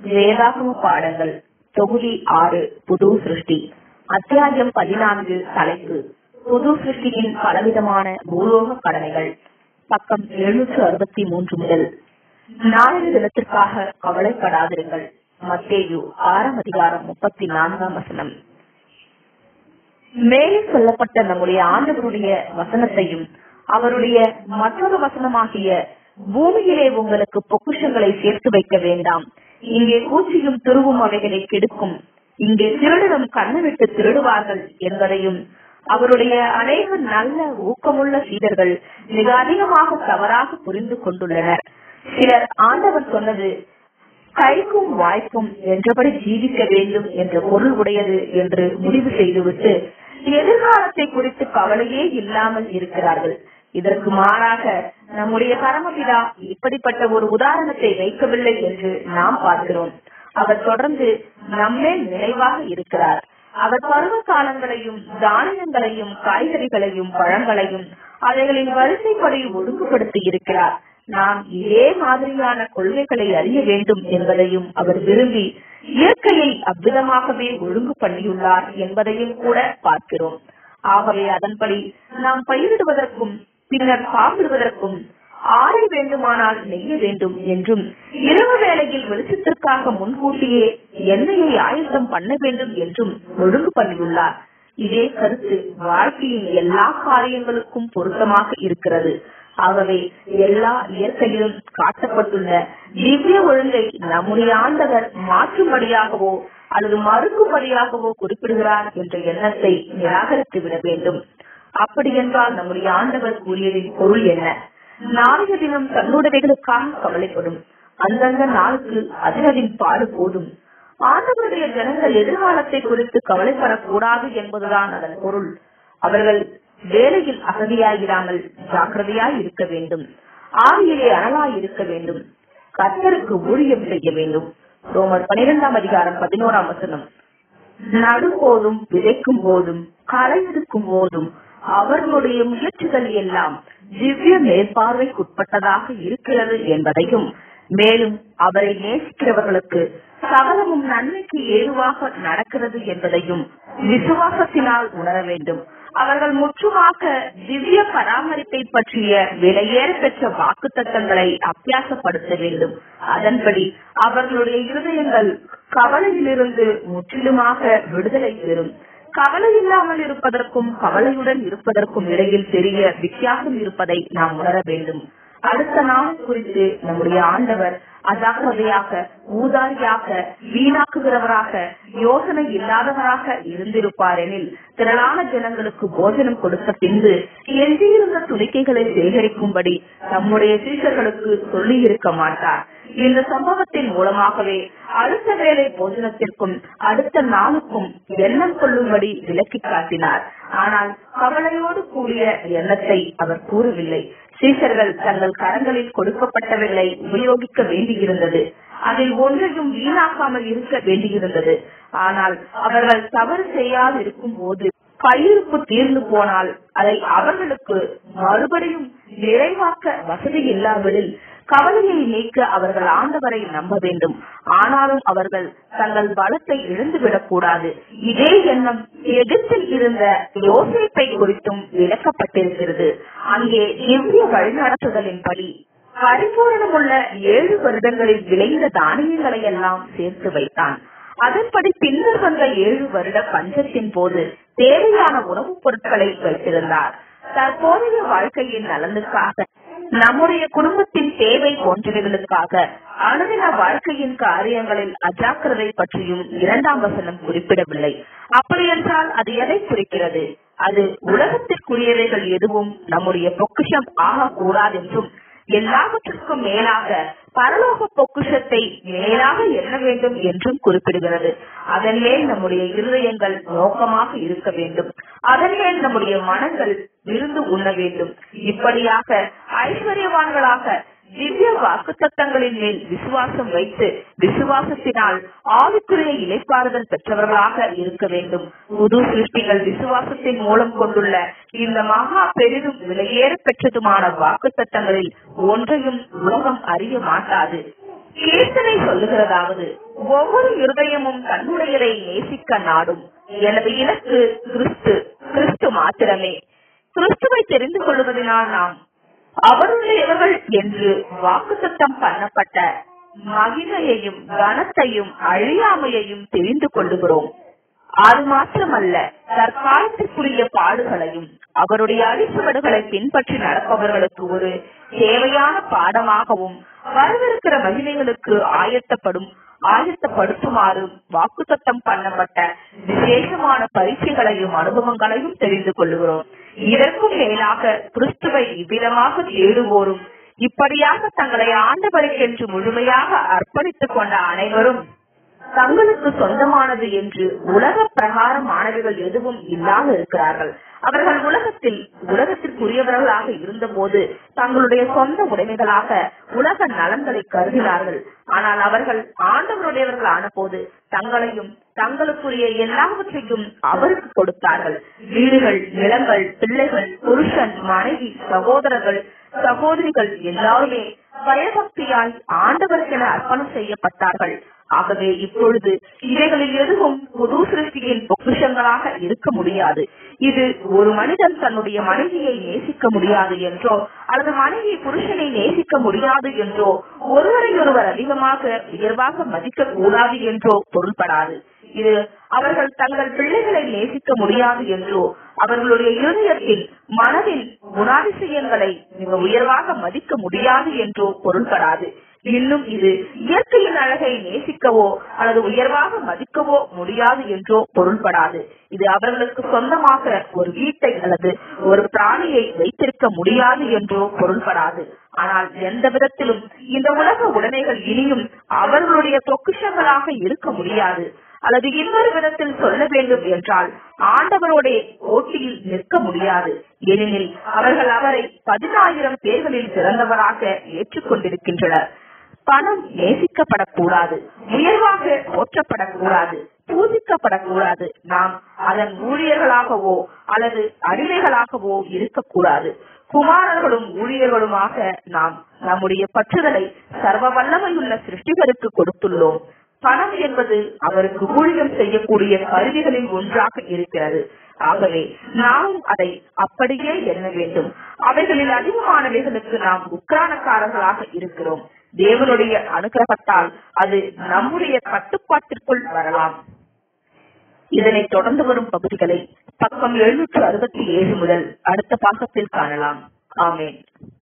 வேதாகம பாடங்கள் தொகுதி ஆறு புது சிருஷ்டி அத்தியாயம் பதினான்கு தலைப்பு புது சிருஷ்டியின் பலவிதமான பூலோக கடமைகள் பக்கம் எழுநூற்று அறுபத்தி மூன்று முதல் நாளைய தினத்திற்காக கவலைப்படாதிருங்கள் மத்தேயு ஆறாம் அதிகாரம் முப்பத்தி நான்காம் வசனம் மேலே சொல்லப்பட்ட நம்முடைய ஆண்டவருடைய வசனத்தையும் அவருடைய மற்றொரு வசனமாகிய பூமியிலே உங்களுக்கு பொக்குஷங்களை சேர்த்து வைக்க வேண்டாம் இங்கே பூச்சியும் துருவும் அவைகளை கெடுக்கும் இங்கே திருடரும் கண்ணு விட்டு திருடுவார்கள் என்பதையும் அவருடைய அநேக நல்ல ஊக்கமுள்ள சீடர்கள் மிக அதிகமாக தவறாக புரிந்து கொண்டுள்ளனர் சிலர் ஆண்டவர் சொன்னது கைக்கும் வாய்க்கும் என்றபடி ஜீவிக்க வேண்டும் என்ற பொருள் உடையது என்று முடிவு செய்துவிட்டு எதிர்காலத்தை குறித்து கவலையே இல்லாமல் இருக்கிறார்கள் இதற்கு மாறாக நம்முடைய பரமபிதா இப்படிப்பட்ட ஒரு உதாரணத்தை வைக்கவில்லை என்று நாம் பார்க்கிறோம் அவர் தொடர்ந்து நம்மேல் நினைவாக இருக்கிறார் அவர் பருவ காலங்களையும் தானியங்களையும் காய்கறிகளையும் பழங்களையும் அவைகளின் வரிசைப்படி ஒழுங்குபடுத்தி இருக்கிறார் நாம் இதே மாதிரியான கொள்கைகளை அறிய வேண்டும் என்பதையும் அவர் விரும்பி இயற்கையை அவ்விதமாகவே ஒழுங்கு பண்ணியுள்ளார் என்பதையும் கூட பார்க்கிறோம் ஆகவே அதன்படி நாம் பயிரிடுவதற்கும் பின்னர் சாப்பிடுவதற்கும் ஆரை வேண்டுமானால் நெய்ய வேண்டும் என்றும் இரவு வேளையில் வெளிச்சத்திற்காக முன்கூட்டியே எண்ணெயை ஆயத்தம் பண்ண வேண்டும் என்றும் ஒழுங்கு பண்ணியுள்ளார் இதே கருத்து வாழ்க்கையின் எல்லா காரியங்களுக்கும் பொருத்தமாக இருக்கிறது ஆகவே எல்லா இயற்கையிலும் காட்டப்பட்டுள்ள திவ்ய ஒழுங்கை நம்முடைய ஆண்டவர் மாற்றும்படியாகவோ அல்லது மறுக்கும்படியாகவோ குறிப்பிடுகிறார் என்ற எண்ணத்தை நிராகரித்து விட வேண்டும் அப்படி என்றால் நம்முடைய ஆண்டவர் கூறியதின் பொருள் என்ன நாளைய தினம் தன்னுடையவைகளுக்காக கவலைப்படும் அந்தந்த நாளுக்கு அதினதின் பாடு போதும் ஆண்டவருடைய ஜனங்கள் எதிர்காலத்தை குறித்து கவலைப்படக்கூடாது என்பதுதான் அதன் பொருள் அவர்கள் வேலையில் அகதியாயிராமல் ஜாக்கிரதையாய் இருக்க வேண்டும் ஆவியிலே அனலாய் இருக்க வேண்டும் கத்தருக்கு ஊழியம் செய்ய வேண்டும் ரோமர் பனிரெண்டாம் அதிகாரம் பதினோராம் வசனம் நடும் போதும் விதைக்கும் போதும் களை எடுக்கும் போதும் அவர்களுடைய முயற்சிகள் எல்லாம் திவ்ய மேற்பார்வைக்குட்பட்டதாக இருக்கிறது என்பதையும் மேலும் அவரை நேசிக்கிறவர்களுக்கு சகலமும் நன்மைக்கு ஏதுவாக நடக்கிறது என்பதையும் விசுவாசத்தினால் உணர வேண்டும் அவர்கள் முற்றுமாக திவ்ய பராமரிப்பை பற்றிய விலையேற பெற்ற வாக்கு தத்தங்களை அபியாசப்படுத்த வேண்டும் அதன்படி அவர்களுடைய இருதயங்கள் கவலையிலிருந்து முற்றிலுமாக விடுதலை பெறும் கவலை இல்லாமல் இருப்பதற்கும் கவலையுடன் இருப்பதற்கும் இடையில் பெரிய வித்தியாசம் இருப்பதை நாம் உணர வேண்டும் அடுத்த நாள் குறித்து நம்முடைய ஆண்டவர் அஜாக்கிரதையாக ஊதாரியாக வீணாக்குகிறவராக யோசனை இல்லாதவராக இருந்திருப்பார் எனில் திரளான ஜனங்களுக்கு போஜனம் கொடுத்த பின்பு எஞ்சியிருந்த துணிக்கைகளை சேகரிக்கும்படி நம்முடைய சீஷர்களுக்கு சொல்லி இருக்க மாட்டார் இந்த சம்பவத்தின் மூலமாகவே அடுத்த வேலை போஜனத்திற்கும் அடுத்த நாளுக்கும் எண்ணம் கொள்ளும்படி விலக்கி காட்டினார் ஆனால் கவலையோடு கூடிய எண்ணத்தை அவர் கூறவில்லை சீஷர்கள் தங்கள் கரங்களில் கொடுக்கப்பட்டவைகளை உபயோகிக்க வேண்டியிருந்தது அதில் ஒன்றையும் வீணாக்காமல் இருக்க வேண்டியிருந்தது ஆனால் அவர்கள் தவறு செய்யாது இருக்கும் போது கையிருப்பு தீர்ந்து போனால் அதை அவர்களுக்கு மறுபடியும் நிறைவாக்க வசதி இல்லாவிடில் கவலையை நீக்க அவர்கள் ஆண்டவரை நம்ப வேண்டும் ஆனாலும் அவர்கள் தங்கள் பலத்தை இழந்துவிடக் கூடாது இதே எண்ணம் எகிப்தில் இருந்த யோசிப்பை குறித்தும் விளக்கப்பட்டிருக்கிறது அங்கே திவ்ய வழிநடத்துதலின்படி பரிபூரணமுள்ள ஏழு வருடங்களில் விளைந்த தானியங்களை எல்லாம் சேர்த்து வைத்தான் அதன்படி பின்னர் வந்த ஏழு வருட பஞ்சத்தின் போது தேவையான உணவுப் பொருட்களை வைத்திருந்தார் தற்போதைய வாழ்க்கையின் நலனுக்காக நம்முடைய குடும்பத்தின் தேவை போன்றவைகளுக்காக அனுதின வாழ்க்கையின் காரியங்களில் அஜாக்கிரதை பற்றியும் இரண்டாம் வசனம் குறிப்பிடவில்லை அப்படி என்றால் அது எதை குறிக்கிறது அது உலகத்திற்குரியவைகள் எதுவும் நம்முடைய பொக்கிஷம் ஆகக்கூடாது என்றும் எல்லாவற்றிற்கும் மேலாக பரலோக பொக்குஷத்தை மேலாக எண்ண வேண்டும் என்றும் குறிப்பிடுகிறது அதன் மேல் நம்முடைய இருதயங்கள் நோக்கமாக இருக்க வேண்டும் அதன் மேல் நம்முடைய மனங்கள் விருந்து உண்ண வேண்டும் இப்படியாக ஐஸ்வர்யவான்களாக திவ்ய வாக்குத்தத்தங்களின் மேல் விசுவாசம் வைத்து விசுவாசத்தினால் ஆவிக்குரிய இலைப்பாறுதல் பெற்றவர்களாக இருக்க வேண்டும் புது சிருஷ்டிகள் விசுவாசத்தின் மூலம் கொண்டுள்ள இந்த மகா பெரிதும் விலையேற பெற்றதுமான வாக்குத்தத்தங்களில் ஒன்றையும் உலகம் அறிய மாட்டாது கீர்த்தனை சொல்லுகிறதாவது ஒவ்வொரு இருதயமும் தன்னுடையதை நேசிக்க நாடும் எனது இலக்கு கிறிஸ்து கிறிஸ்து மாத்திரமே கிறிஸ்துவை தெரிந்து கொள்வதனால் நாம் அவருடையவர்கள் என்று வாக்குத்தத்தம் பண்ணப்பட்ட மகிமையையும் கனத்தையும் அழியாமையையும் தெரிந்து கொள்ளுகிறோம் அது மாத்திரமல்ல தற்காலத்திற்குரிய பாடுகளையும் அவருடைய அடிச்சுவடுகளை பின்பற்றி நடப்பவர்களுக்கு ஒரு தேவையான பாடமாகவும் வரவிருக்கிற மகிமைகளுக்கு ஆயத்தப்படும் ஆயத்தப்படுத்துமாறு வாக்குத்தத்தம் பண்ணப்பட்ட விசேஷமான பரீட்சைகளையும் அனுபவங்களையும் தெரிந்து கொள்ளுகிறோம் இதற்கும் மேலாக கிறிஸ்துவை இவ்விதமாக தேடுவோரும் இப்படியாக தங்களை ஆண்டவருக்கென்று முழுமையாக அர்ப்பணித்துக் கொண்ட அனைவரும் தங்களுக்கு சொந்தமானது என்று உலக பிரகாரமானவைகள் எதுவும் இல்லாத இருக்கிறார்கள் அவர்கள் உலகத்தில் உலகத்திற்குரியவர்களாக இருந்தபோது தங்களுடைய சொந்த உடைமைகளாக உலக நலன்களை கருதினார்கள் ஆனால் அவர்கள் ஆண்டவருடையவர்கள் ஆன போது தங்களையும் தங்களுக்குரிய எல்லாவற்றையும் அவருக்கு கொடுத்தார்கள் வீடுகள் நிலங்கள் பிள்ளைகள் புருஷன் மனைவி சகோதரர்கள் சகோதரிகள் எல்லாருமே பயபக்தியாய் ஆண்டவருக்கென அர்ப்பணம் செய்யப்பட்டார்கள் ஆகவே இப்பொழுது இவைகளில் எதுவும் புது சிருஷ்டியின் பொக்கிஷங்களாக இருக்க முடியாது இது ஒரு மனிதன் தன்னுடைய மனைவியை நேசிக்க முடியாது என்றோ அல்லது மனைவி புருஷனை நேசிக்க முடியாது என்றோ ஒருவரை ஒருவர் அதிகமாக உயர்வாக மதிக்க கூடாது என்றோ பொருள்படாது இது அவர்கள் தங்கள் பிள்ளைகளை நேசிக்க முடியாது என்றோ அவர்களுடைய இருதயத்தில் மனதில் குணாதிசயங்களை மிக உயர்வாக மதிக்க முடியாது என்றோ பொருள்படாது இன்னும் இது இயற்கையின் அழகை நேசிக்கவோ அல்லது உயர்வாக மதிக்கவோ முடியாது என்றோ பொருள்படாது இது அவர்களுக்கு சொந்தமாக ஒரு வீட்டை அல்லது ஒரு பிராணியை வைத்திருக்க முடியாது என்றோ பொருள்படாது ஆனால் எந்த விதத்திலும் இந்த உலக உடைமைகள் இனியும் அவர்களுடைய பொக்கிஷங்களாக இருக்க முடியாது அல்லது இன்னொரு விதத்தில் சொல்ல வேண்டும் என்றால் ஆண்டவரோட போட்டியில் நிற்க முடியாது ஏனெனில் அவர்கள் அவரை பதினாயிரம் பேர்களில் சிறந்தவராக ஏற்றுக்கொண்டிருக்கின்றனர் பணம் நேசிக்கப்படக்கூடாது உயர்வாக போற்றப்படக்கூடாது பூஜிக்கப்படக்கூடாது நாம் அதன் ஊழியர்களாகவோ அல்லது அடிமைகளாகவோ இருக்கக்கூடாது குமாரர்களும் ஊழியர்களுமாக நாம் நம்முடைய பற்றுதலை சர்வ வல்லமையுள்ள சிருஷ்டிகருக்கு கொடுத்துள்ளோம் பணம் என்பது அவருக்கு ஊழியம் செய்யக்கூடிய கருவிகளில் ஒன்றாக இருக்கிறது ஆகவே நாமும் அதை அப்படியே எண்ண வேண்டும் அவைகளில் அதிகமானவைகளுக்கு நாம் உக்ரானக்காரர்களாக இருக்கிறோம் தேவனுடைய அனுகிரகத்தால் அது நம்முடைய கட்டுப்பாட்டிற்குள் வரலாம் இதனை தொடர்ந்து வரும் பகுதிகளை பக்கம் எழுநூற்று அறுபத்தி ஏழு முதல் அடுத்த பாகத்தில் காணலாம் ஆமேன்